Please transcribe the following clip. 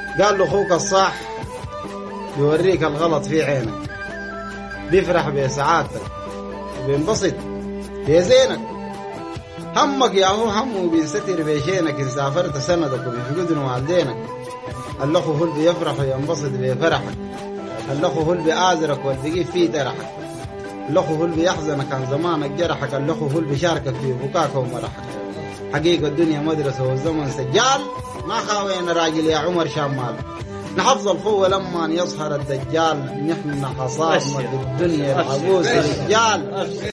قال له اخوك الصح بيوريك الغلط في عينك بيفرح بسعادتك وبينبسط بزينك همك يا هو همه بيستر بشينك إن سافرت سندك وبيفقدن والدينك الأخ هو اللي بيفرح وينبسط بفرحك الأخ هو اللي بيآزرك وتجيب فيه ترحك الأخ هو اللي بيحزنك عن زمانك جرحك الأخ هو اللي بيشاركك في بكاك ومرحك حقيقة الدنيا مدرسة والزمن سجال ما خاوينا راجل يا عمر شمال نحفظ الخوة لما يظهر الدجال نحن حصاد الدنيا العبوس رجال